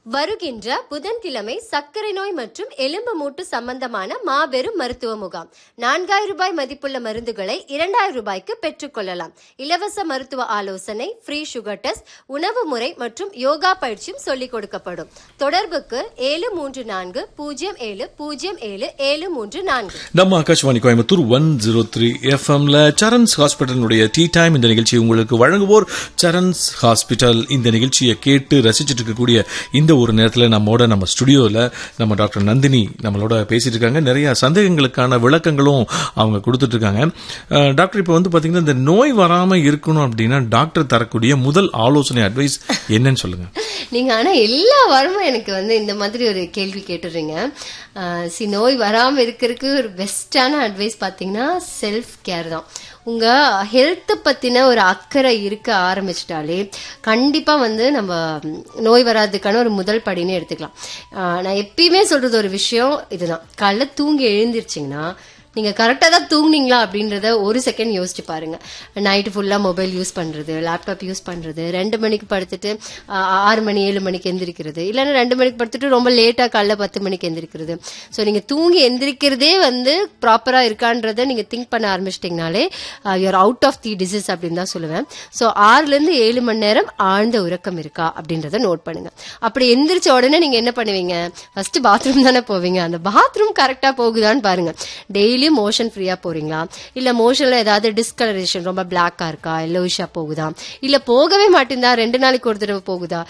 வருகின்ற புதன்கிழமை சர்க்கரை நோய் மற்றும் எலும்பு மூட்டு சம்பந்தமான மாபெரும் மருத்துவ முகாம் நான்காயிரம் ரூபாய் மதிப்புள்ள மருந்துகளை இரண்டாயிரம் ரூபாய்க்கு பெற்றுக்கொள்ளலாம் இலவச மருத்துவ ஆலோசனை ஃப்ரீ சுகர் டெஸ்ட் உணவு முறை மற்றும் யோகா பயிற்சியும் சொல்லிக் கொடுக்கப்படும் தொடர்புக்கு ஏழு மூன்று நான்கு பூஜ்ஜியம் ஏழு பூஜ்ஜியம் ஏழு ஏழு மூன்று நான்கு நம்ம Akashvani Coimbatore one zero three எஃப்எம்ல சரண்ஸ் ஹாஸ்பிட்டலுடைய டீ டைம் இந்த நிகழ்ச்சியை உங்களுக்கு வழங்குவோர் சரண்ஸ் ஹாஸ்பிட்டல் இந்த நிகழ்ச்சியை கேட்டு ரசிச்சுட்டு இருக்கக்கூடிய இந்த ஒரு நேரத்தில் நம்மோட நம்ம ஸ்டுடியோவில் நம்ம டாக்டர் நந்தினி நம்மளோட பேசிட்டு இருக்காங்க நிறைய சந்தேகங்களுக்கான விளக்கங்களும் அவங்க கொடுத்துட்டு இருக்காங்க அஹ், டாக்டர் இப்போ வந்து பார்த்தீங்கன்னா இந்த நோய் வராமல் இருக்கணும் அப்படின்னா டாக்டர் தரக்கூடிய முதல் ஆலோசனை அட்வைஸ் என்னன்னு சொல்லுங்க நீங்க ஆனா எல்லா வாரமும் எனக்கு வந்து இந்த மாதிரி ஒரு கேள்வி கேட்டுடுறீங்க ஆஹ் சி நோய் வராம இருக்கிறதுக்கு ஒரு பெஸ்டான அட்வைஸ் பாத்தீங்கன்னா செல்ஃப் கேர் தான் உங்க ஹெல்த் பத்தின ஒரு அக்கறை இருக்க ஆரம்பிச்சிட்டாலே கண்டிப்பா வந்து நம்ம ம், நோய் வராதுக்கான ஒரு முதல் படின்னு எடுத்துக்கலாம் ஆஹ் நான் எப்பயுமே சொல்றது ஒரு விஷயம் இதுதான் காலைல தூங்கி எழுந்திருச்சிங்கன்னா நீங்க கரெக்டா தான் தூங்குனீங்களா அப்படின்றத ஒரு செகண்ட் யோசிச்சு பாருங்க நைட்டு ஃபுல்லா மொபைல் யூஸ் பண்றது லேப்டாப் யூஸ் பண்றது ரெண்டு மணிக்கு படுத்துட்டு ஆ, ஆறு மணி ஏழு மணிக்கு எந்திரிக்கிறது இல்லைன்னா ரெண்டு மணிக்கு படுத்துட்டு ரொம்ப லேட்டா காலைல பத்து மணிக்கு எந்திரிக்கிறது ஸோ நீங்க தூங்கி எந்திரிக்கிறதே வந்து ப்ராப்பரா இருக்கான்றத நீங்க திங்க் பண்ண ஆரம்பிச்சிட்டிங்கனாலே you are out of the disease அப்படின்னு தான் சொல்லுவேன் ஸோ ஆறுல இருந்து ஏழு மணி நேரம் ஆழ்ந்த உறக்கம் இருக்கா அப்படின்றத நோட் பண்ணுங்க அப்படி எந்திரிச்ச உடனே நீங்க என்ன பண்ணுவீங்க ஃபர்ஸ்ட் பாத்ரூம் தானே போவீங்க அந்த பாத்ரூம் கரெக்டா போகுதான்னு பாருங்க டெய்லியும் மோஷன் ஃப்ரீயா போறீங்களா இல்ல மோஷன்ல ஏதாவது டிஸ்கலரேஷன் ரொம்ப பிளாக்கா இருக்கா எல்லோயிஷா போகுதா இல்ல போகவே மாட்டேங்குதா ரெண்டு நாளைக்கு ஒரு தடவை போகுதா